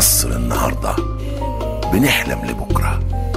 مصر النهارده بنحلم لبكره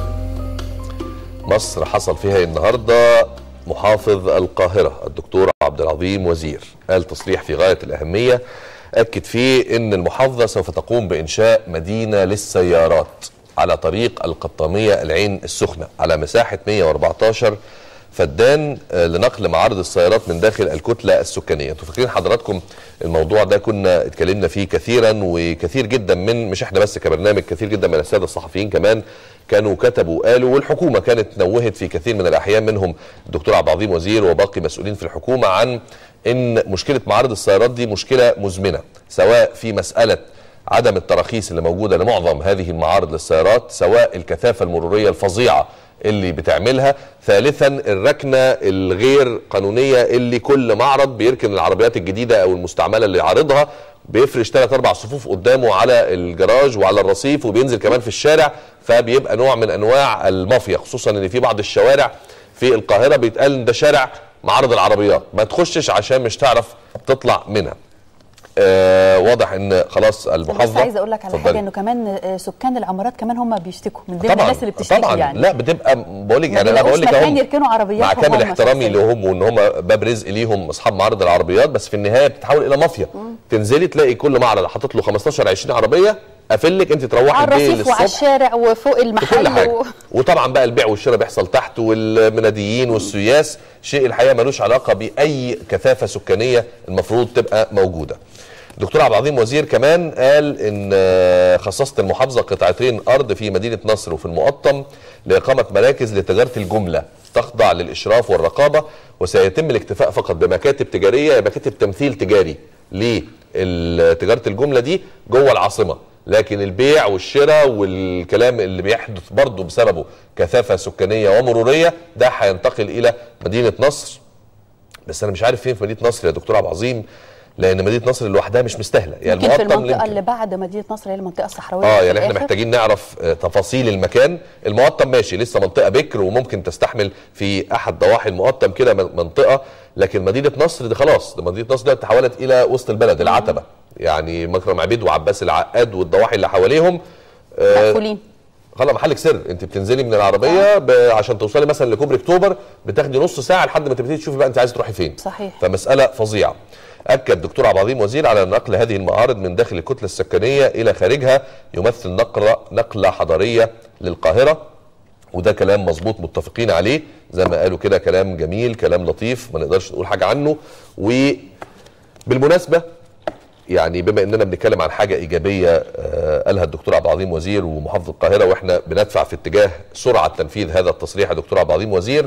مصر حصل فيها النهارده محافظ القاهره الدكتور عبد العظيم وزير قال تصريح في غايه الاهميه اكد فيه ان المحافظه سوف تقوم بانشاء مدينه للسيارات على طريق القطاميه العين السخنه على مساحه 114 فدان آه، لنقل معارض السيارات من داخل الكتله السكانيه انتوا فاكرين حضراتكم الموضوع ده كنا اتكلمنا فيه كثيرا وكثير جدا من مش احنا بس كبرنامج كثير جدا من الساده الصحفيين كمان كانوا كتبوا وقالوا والحكومه كانت نوهت في كثير من الاحيان منهم الدكتور عبد العظيم وزير وباقي مسؤولين في الحكومه عن ان مشكله معارض السيارات دي مشكله مزمنه سواء في مساله عدم التراخيص اللي موجوده لمعظم هذه المعارض للسيارات سواء الكثافه المروريه الفظيعه اللي بتعملها ثالثا الركنه الغير قانونيه اللي كل معرض بيركن العربيات الجديده او المستعمله اللي عارضها بيفرش ثلاث اربع صفوف قدامه على الجراج وعلى الرصيف وبينزل كمان في الشارع فبيبقى نوع من انواع المافيا خصوصا ان في بعض الشوارع في القاهره بيتقال ان ده شارع معرض العربيات ما تخشش عشان مش تعرف تطلع منها آه واضح ان خلاص المحافظه بس عايزه اقول لك على اتفضلي. حاجه انه كمان آه، سكان العمارات كمان هم بيشتكوا من ضمن طبعا الناس اللي بتشتكي طبعا يعني لا بتبقى بقول لك ما يعني انا بيلاقوش بقول لك مكان اهو يركنوا عربياتهم مع كامل هم احترامي شخصياً. لهم وان هم باب رزق ليهم اصحاب معارض العربيات بس في النهايه بتتحول الى مافيا تنزلي تلاقي كل معرض حاطط له 15 20 عربيه قافل لك انت تروحي على البيت الرصيف وعلى الصبح الشارع وفوق في المحل كل حاجه و... وطبعا بقى البيع والشراء بيحصل تحت والمناديين والسياس شيء الحقيقه ملوش علاقه باي كثافه سكانيه المفروض تبقى موجوده دكتور عبد العظيم وزير كمان قال ان آه، خصصت المحافظه قطعتين ارض في مدينه نصر وفي المقطم لاقامه مراكز لتجاره الجمله تخضع للاشراف والرقابه وسيتم الاكتفاء فقط بمكاتب تجاريه مكاتب تمثيل تجاري لتجاره الجمله دي جوه العاصمه لكن البيع والشراء والكلام اللي بيحدث برضه بسببه كثافه سكانيه ومروريه ده هينتقل الى مدينه نصر بس انا مش عارف فين في مدينه نصر يا دكتور عبد العظيم لان مدينه نصر لوحدها مش مستاهله يعني يمكن في المقطم المنطقه يمكن. اللي بعد مدينه نصر هي المنطقه الصحراويه اه في يعني احنا الآخر. محتاجين نعرف آه، تفاصيل المكان المقطم ماشي لسه منطقه بكر وممكن تستحمل في احد ضواحي المقطم كده من- منطقه لكن مدينه نصر دي خلاص ده مدينه نصر دي تحولت الى وسط البلد العتبه يعني مكرم عبيد وعباس العقاد والضواحي اللي حواليهم آه، مقفولين خلاص محلك سر انت بتنزلي من العربيه ب... عشان توصلي مثلا لكوبري اكتوبر بتاخدي نص ساعه لحد ما تبتدي تشوفي بقى انت عايزه تروحي فين صحيح. فمساله فظيعه اكد دكتور عبد العظيم وزير على نقل هذه المعارض من داخل الكتله السكنيه الى خارجها يمثل نقله نقله حضاريه للقاهره وده كلام مظبوط متفقين عليه زي ما قالوا كده كلام جميل كلام لطيف ما نقدرش نقول حاجه عنه وبالمناسبه يعني بما اننا بنتكلم عن حاجه ايجابيه آه، قالها الدكتور عبد العظيم وزير ومحافظ القاهره واحنا بندفع في اتجاه سرعه تنفيذ هذا التصريح يا دكتور عبد العظيم وزير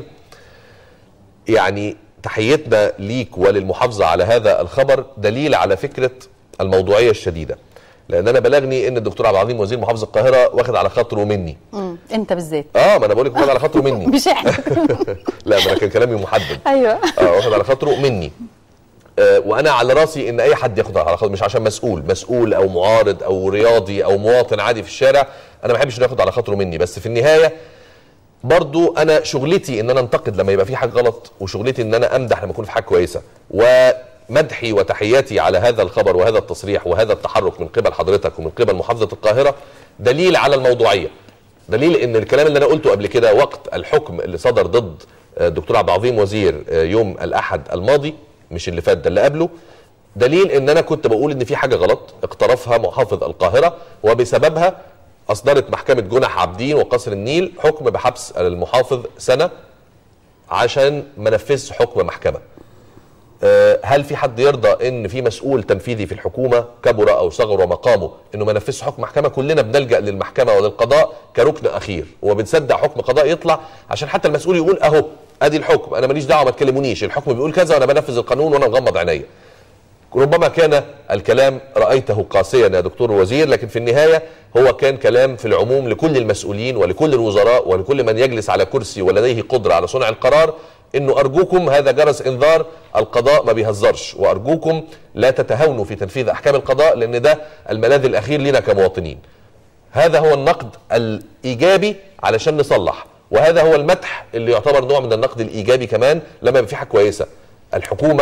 يعني تحيتنا ليك وللمحافظه على هذا الخبر دليل على فكره الموضوعيه الشديده لان انا بلغني ان الدكتور عبد العظيم وزير محافظ القاهره واخد على خاطره مني مم. انت بالذات اه ما انا بقول لك واخد على خاطره مني مش احنا لا ما انا كان كلامي محدد ايوه اه واخد على خاطره مني آه وانا على راسي ان اي حد ياخد على خاطره مش عشان مسؤول مسؤول او معارض او رياضي او مواطن عادي في الشارع انا ما بحبش انه ياخد على خاطره مني بس في النهايه برضو انا شغلتي ان انا انتقد لما يبقى في حاجه غلط وشغلتي ان انا امدح لما يكون في حاجه كويسه ومدحي وتحياتي على هذا الخبر وهذا التصريح وهذا التحرك من قبل حضرتك ومن قبل محافظه القاهره دليل على الموضوعيه دليل ان الكلام اللي انا قلته قبل كده وقت الحكم اللي صدر ضد آه، الدكتور عبد العظيم وزير آه، يوم الاحد الماضي مش اللي فات ده اللي قبله دليل ان انا كنت بقول ان في حاجه غلط اقترفها محافظ القاهره وبسببها اصدرت محكمه جنح عابدين وقصر النيل حكم بحبس المحافظ سنه عشان ما نفذش حكم محكمه آه، هل في حد يرضى ان في مسؤول تنفيذي في الحكومه كبر او صغر مقامه انه ما نفذش حكم محكمه كلنا بنلجا للمحكمه وللقضاء كركن اخير وبنصدق حكم قضاء يطلع عشان حتى المسؤول يقول اهو ادي الحكم انا ماليش دعوه ما تكلمونيش الحكم بيقول كذا وانا بنفذ القانون وانا مغمض عينيا ربما كان الكلام رايته قاسيا يا دكتور وزير لكن في النهايه هو كان كلام في العموم لكل المسؤولين ولكل الوزراء ولكل من يجلس على كرسي ولديه قدره على صنع القرار انه ارجوكم هذا جرس انذار القضاء ما بيهزرش وارجوكم لا تتهاونوا في تنفيذ احكام القضاء لان ده الملاذ الاخير لنا كمواطنين. هذا هو النقد الايجابي علشان نصلح وهذا هو المدح اللي يعتبر نوع من النقد الايجابي كمان لما يبقى في حاجه كويسه. الحكومه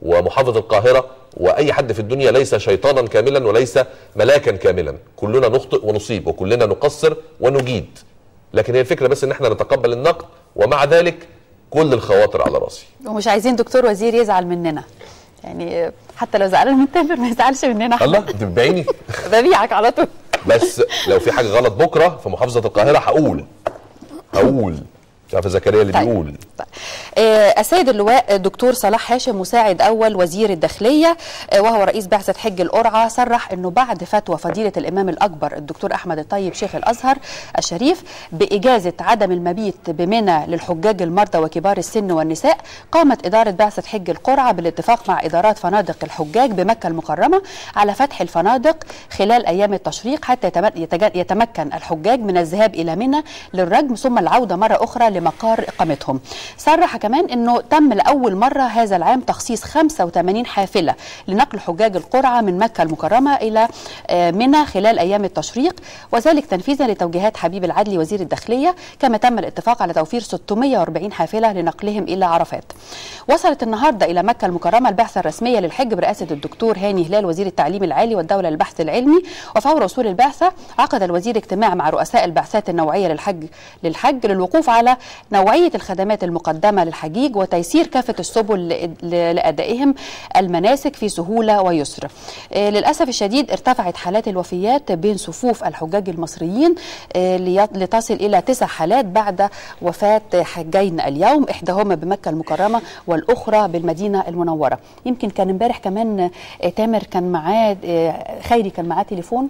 ومحافظ القاهره واي حد في الدنيا ليس شيطانا كاملا وليس ملاكا كاملا كلنا نخطئ ونصيب وكلنا نقصر ونجيد لكن هي الفكره بس ان احنا نتقبل النقد ومع ذلك كل الخواطر على راسي ومش عايزين دكتور وزير يزعل مننا يعني حتى لو زعلان من تامر ما يزعلش مننا احنا الله انت بتبيعيني ببيعك على طول بس لو في حاجه غلط بكره في محافظه القاهره هقول هقول مش عارف زكريا اللي طيب. بيقول طيب. آه، السيد اللواء دكتور صلاح هاشم مساعد اول وزير الداخليه آه، وهو رئيس بعثه حج القرعه صرح انه بعد فتوى فضيله الامام الاكبر الدكتور احمد الطيب شيخ الازهر الشريف باجازه عدم المبيت بمنى للحجاج المرضى وكبار السن والنساء قامت اداره بعثه حج القرعه بالاتفاق مع ادارات فنادق الحجاج بمكه المكرمه على فتح الفنادق خلال ايام التشريق حتى يتم- يتج- يتمكن الحجاج من الذهاب الى منى للرجم ثم العوده مره اخرى لمقار اقامتهم. صرح كمان انه تم لاول مره هذا العام تخصيص 85 حافله لنقل حجاج القرعه من مكه المكرمه الى آه، منى خلال ايام التشريق وذلك تنفيذا لتوجيهات حبيب العدلي وزير الداخليه كما تم الاتفاق على توفير 640 حافله لنقلهم الى عرفات. وصلت النهارده الى مكه المكرمه البعثه الرسميه للحج برئاسه الدكتور هاني هلال وزير التعليم العالي والدوله للبحث العلمي وفور وصول البعثه عقد الوزير اجتماع مع رؤساء البعثات النوعيه للحج للحج للوقوف على نوعيه الخدمات المقدمه للحجيج وتيسير كافه السبل ل- ل- لادائهم المناسك في سهوله ويسر. آه، للاسف الشديد ارتفعت حالات الوفيات بين صفوف الحجاج المصريين آه، ليط- لتصل الى تسع حالات بعد وفاه حجين اليوم احداهما بمكه المكرمه والاخرى بالمدينه المنوره. يمكن كان امبارح كمان آه، تامر كان معاه آه، خيري كان معاه تليفون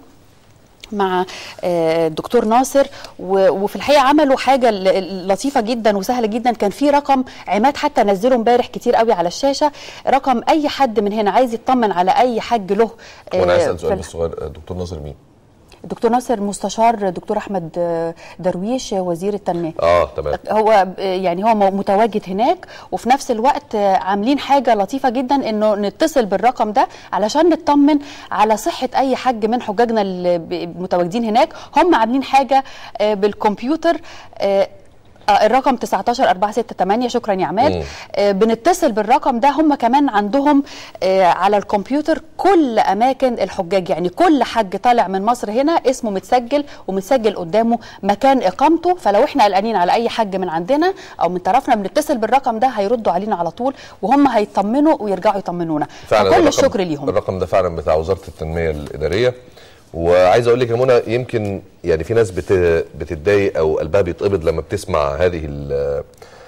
مع آه، الدكتور ناصر و- وفي الحقيقه عملوا حاجه ل- لطيفه جدا وسهله جدا كان في رقم عماد حتى نزله امبارح كتير قوي على الشاشه رقم اي حد من هنا عايز يطمن على اي حج له آه، وانا عايز اسال في سؤال ال- بس صغير دكتور ناصر مين؟ الدكتور ناصر مستشار دكتور احمد آه، درويش آه، وزير التنميه اه تمام هو ب- يعني هو م- متواجد هناك وفي نفس الوقت آه، عاملين حاجه لطيفه جدا انه نتصل بالرقم ده علشان نطمن على صحه اي حج من حجاجنا اللي ب- متواجدين هناك هم عاملين حاجه آه، بالكمبيوتر آه، آه، الرقم 19468 شكرا يا عماد مم. آه، بنتصل بالرقم ده هم كمان عندهم آه، على الكمبيوتر كل اماكن الحجاج يعني كل حج طالع من مصر هنا اسمه متسجل ومتسجل قدامه مكان اقامته فلو احنا قلقانين على اي حج من عندنا او من طرفنا بنتصل بالرقم ده هيردوا علينا على طول وهم هيطمنوا ويرجعوا يطمنونا فعلا فكل الرقم- الشكر ليهم الرقم ده فعلا بتاع وزاره التنميه الاداريه وعايز اقول لك يا منى يمكن يعني في ناس بت بتتضايق او قلبها بيتقبض لما بتسمع هذه ال-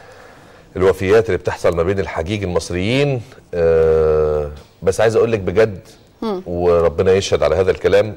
الوفيات اللي بتحصل ما بين الحجيج المصريين آه، بس عايز اقول لك بجد وربنا يشهد على هذا الكلام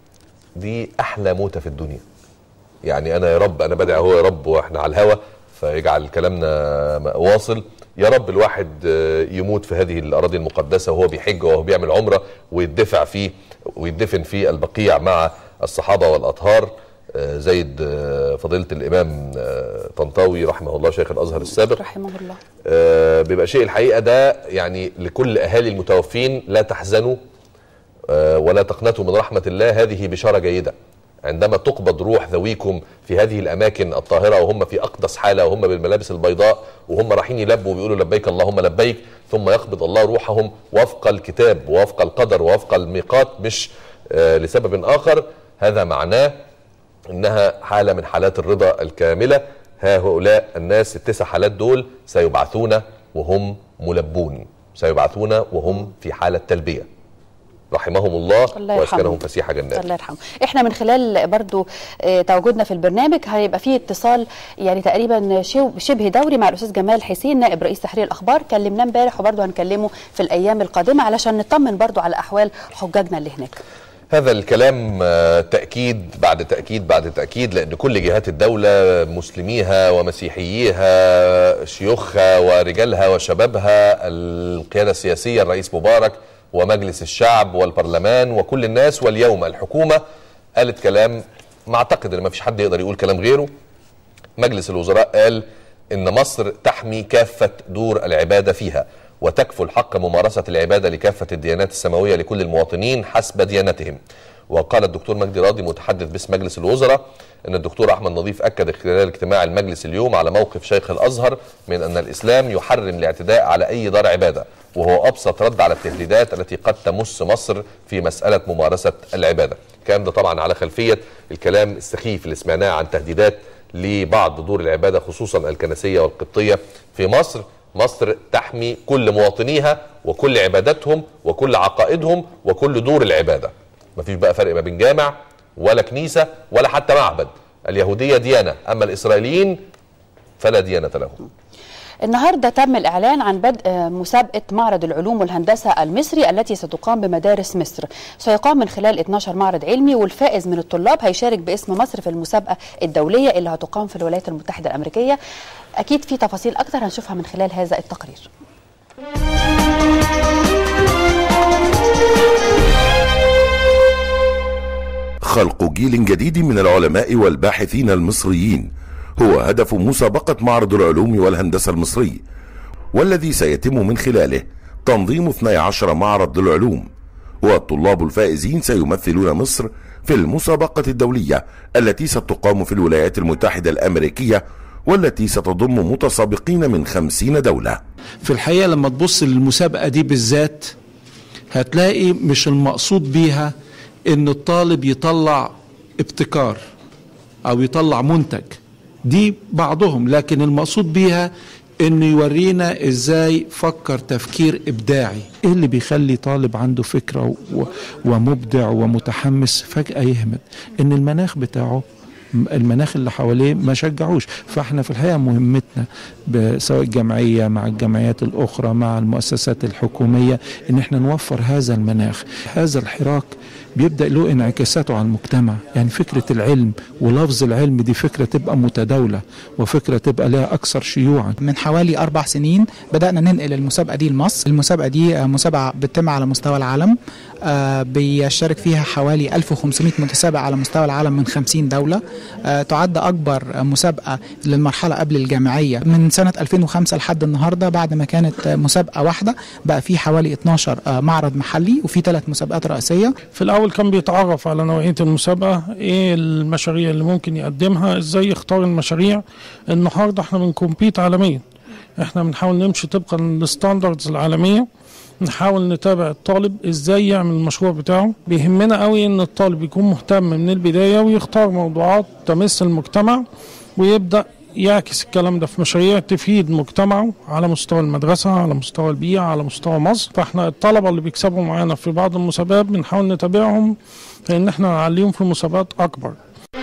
دي احلى موته في الدنيا يعني انا يا رب انا بدعي هو يا رب واحنا على الهوا فيجعل كلامنا واصل يا رب الواحد آه، يموت في هذه الاراضي المقدسه وهو بيحج وهو بيعمل عمره ويدفع فيه ويدفن في البقيع مع الصحابه والاطهار آه، زيد آه، فضيله الامام آه، طنطاوي رحمه الله شيخ الازهر السابق رحمه الله آه، بيبقى شيء الحقيقه ده يعني لكل اهالي المتوفين لا تحزنوا آه، ولا تقنطوا من رحمه الله هذه بشاره جيده عندما تقبض روح ذويكم في هذه الاماكن الطاهره وهم في اقدس حاله وهم بالملابس البيضاء وهم رايحين يلبوا وبيقولوا لبيك اللهم لبيك ثم يقبض الله روحهم وفق الكتاب ووفق القدر ووفق الميقات مش آه، لسبب اخر هذا معناه انها حاله من حالات الرضا الكامله ها هؤلاء الناس التسع حالات دول سيبعثون وهم ملبون سيبعثون وهم في حاله تلبيه رحمهم الله, الله واسكنهم يرحمهم. فسيح جنات الله يرحمه احنا من خلال برضو آه، تواجدنا في البرنامج هيبقى فيه اتصال يعني تقريبا شو- شبه دوري مع الاستاذ جمال حسين نائب رئيس تحرير الاخبار كلمناه امبارح وبرضو هنكلمه في الايام القادمه علشان نطمن برضو على احوال حجاجنا اللي هناك هذا الكلام آه، تأكيد بعد تأكيد بعد تأكيد لأن كل جهات الدولة مسلميها ومسيحييها شيوخها ورجالها وشبابها القيادة السياسية الرئيس مبارك ومجلس الشعب والبرلمان وكل الناس واليوم الحكومة قالت كلام ما أعتقد أن ما فيش حد يقدر يقول كلام غيره مجلس الوزراء قال ان مصر تحمي كافه دور العباده فيها وتكفل حق ممارسه العباده لكافه الديانات السماويه لكل المواطنين حسب ديانتهم وقال الدكتور مجدي راضي متحدث باسم مجلس الوزراء ان الدكتور احمد نظيف اكد خلال اجتماع المجلس اليوم على موقف شيخ الازهر من ان الاسلام يحرم الاعتداء على اي دار عباده وهو ابسط رد على التهديدات التي قد تمس مصر في مساله ممارسه العباده. الكلام ده طبعا على خلفيه الكلام السخيف اللي سمعناه عن تهديدات لبعض دور العباده خصوصا الكنسيه والقبطيه في مصر مصر تحمي كل مواطنيها وكل عباداتهم وكل عقائدهم وكل دور العباده مفيش بقى فرق ما بين جامع ولا كنيسه ولا حتى معبد اليهوديه ديانه اما الاسرائيليين فلا ديانه لهم النهارده تم الاعلان عن بدء آه، مسابقه معرض العلوم والهندسه المصري التي ستقام بمدارس مصر سيقام من خلال 12 معرض علمي والفائز من الطلاب هيشارك باسم مصر في المسابقه الدوليه اللي هتقام في الولايات المتحده الامريكيه اكيد في تفاصيل اكتر هنشوفها من خلال هذا التقرير خلق جيل جديد من العلماء والباحثين المصريين هو هدف مسابقة معرض العلوم والهندسة المصري والذي سيتم من خلاله تنظيم 12 معرض للعلوم والطلاب الفائزين سيمثلون مصر في المسابقة الدولية التي ستقام في الولايات المتحدة الأمريكية والتي ستضم متسابقين من خمسين دولة في الحقيقة لما تبص للمسابقة دي بالذات هتلاقي مش المقصود بيها ان الطالب يطلع ابتكار او يطلع منتج دي بعضهم لكن المقصود بيها انه يورينا ازاي فكر تفكير ابداعي ايه اللي بيخلي طالب عنده فكرة و- ومبدع ومتحمس فجأة يهمد ان المناخ بتاعه المناخ اللي حواليه ما شجعوش فاحنا في الحقيقه مهمتنا ب- سواء الجمعيه مع الجمعيات الاخرى مع المؤسسات الحكوميه ان احنا نوفر هذا المناخ هذا الحراك بيبدا له انعكاساته على المجتمع يعني فكره العلم ولفظ العلم دي فكره تبقى متداوله وفكره تبقى لها اكثر شيوعا من حوالي أربع سنين بدأنا ننقل المسابقة دي لمصر المسابقة دي آه، مسابقة بتتم على مستوى العالم آه، بيشارك فيها حوالي 1500 متسابق على مستوى العالم من 50 دولة آه، تعد أكبر آه، مسابقة للمرحلة قبل الجامعية من سنة 2005 لحد النهاردة بعد ما كانت آه، مسابقة واحدة بقى في حوالي 12 آه، معرض محلي وفي ثلاث مسابقات رئيسية في الاول كان بيتعرف على نوعيه المسابقه ايه المشاريع اللي ممكن يقدمها ازاي يختار المشاريع النهارده احنا بنكمبيت عالميا احنا بنحاول نمشي طبقا للستاندردز العالميه نحاول نتابع الطالب ازاي يعمل المشروع بتاعه بيهمنا قوي ان الطالب يكون مهتم من البدايه ويختار موضوعات تمس المجتمع ويبدا يعكس الكلام ده في مشاريع تفيد مجتمعه على مستوى المدرسة على مستوى البيئة على مستوى مصر فاحنا الطلبة اللي بيكسبوا معانا في بعض المسابقات بنحاول نتابعهم لأن احنا نعليهم في مسابقات أكبر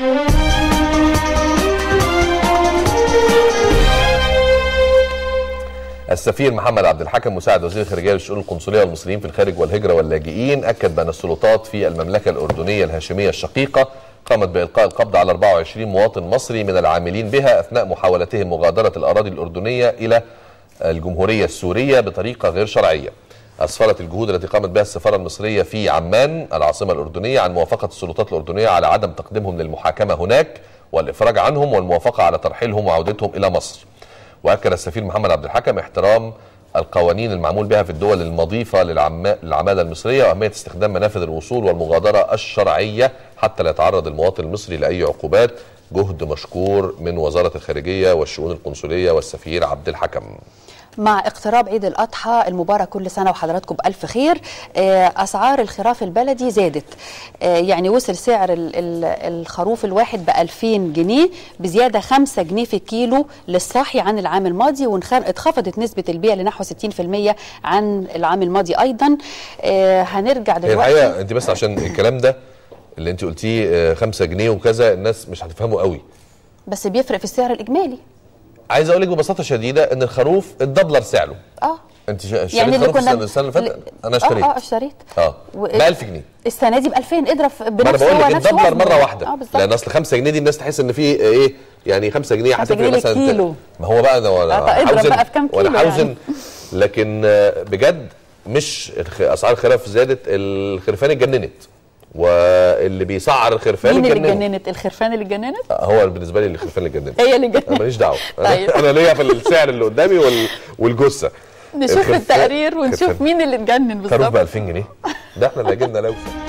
السفير محمد عبد الحكم مساعد وزير الخارجيه للشؤون القنصليه والمصريين في الخارج والهجره واللاجئين اكد بان السلطات في المملكه الاردنيه الهاشميه الشقيقه قامت بالقاء القبض على 24 مواطن مصري من العاملين بها اثناء محاولتهم مغادره الاراضي الاردنيه الى الجمهوريه السوريه بطريقه غير شرعيه. اسفرت الجهود التي قامت بها السفاره المصريه في عمان العاصمه الاردنيه عن موافقه السلطات الاردنيه على عدم تقديمهم للمحاكمه هناك والافراج عنهم والموافقه على ترحيلهم وعودتهم الى مصر. واكد السفير محمد عبد الحكم احترام القوانين المعمول بها في الدول المضيفه للعما- للعماله المصريه واهميه استخدام منافذ الوصول والمغادره الشرعيه حتى لا يتعرض المواطن المصري لاي عقوبات جهد مشكور من وزاره الخارجيه والشؤون القنصليه والسفير عبد الحكم. مع اقتراب عيد الأضحى المبارك كل سنة وحضراتكم بألف خير آه، أسعار الخراف البلدي زادت آه، يعني وصل سعر ال- ال- الخروف الواحد ب 2000 جنيه بزيادة 5 جنيه في الكيلو للصاحي عن العام الماضي وانخفضت نسبة البيع لنحو 60% عن العام الماضي أيضا آه، هنرجع هي دلوقتي الحقيقه انت بس عشان الكلام ده اللي انت قلتيه 5 جنيه وكذا الناس مش هتفهمه قوي. بس بيفرق في السعر الإجمالي عايز اقول لك ببساطه شديده ان الخروف الدبلر سعره. اه انت شا- اشتريت يعني اللي خروف كنا السنه السنة اللي فاتت انا اه اشتريت اه اشتريت اه و- ب 1000 جنيه السنة دي ب 2000 اضرب ما انا بنفس بقول هو لك نفس الدبلر وزنه. مره واحده اه بالظبط لان اصل 5 جنيه دي الناس تحس ان في ايه يعني 5 جنيه 5 هتفرق جنيه مثلا للكيلو. ما هو بقى ده ولا اه، فاضرب حوزن بقى في كام ولا كيلو حوزن يعني. لكن آه، بجد مش الخ- اسعار الخراف زادت الخرفان اتجننت واللي بيسعر الخرفان مين اللي اتجننت اتجننت الخرفان اللي اتجننت هو بالنسبه لي الخرفان اللي اتجننت هي اللي انا اتجننت ماليش دعوه طيب. انا ليا في السعر اللي قدامي وال... والجثه نشوف الخرفان- التقرير ونشوف خرفان. مين اللي اتجنن خروف ب بالظبط 2000 جنيه ده احنا اللي جبنا لوسه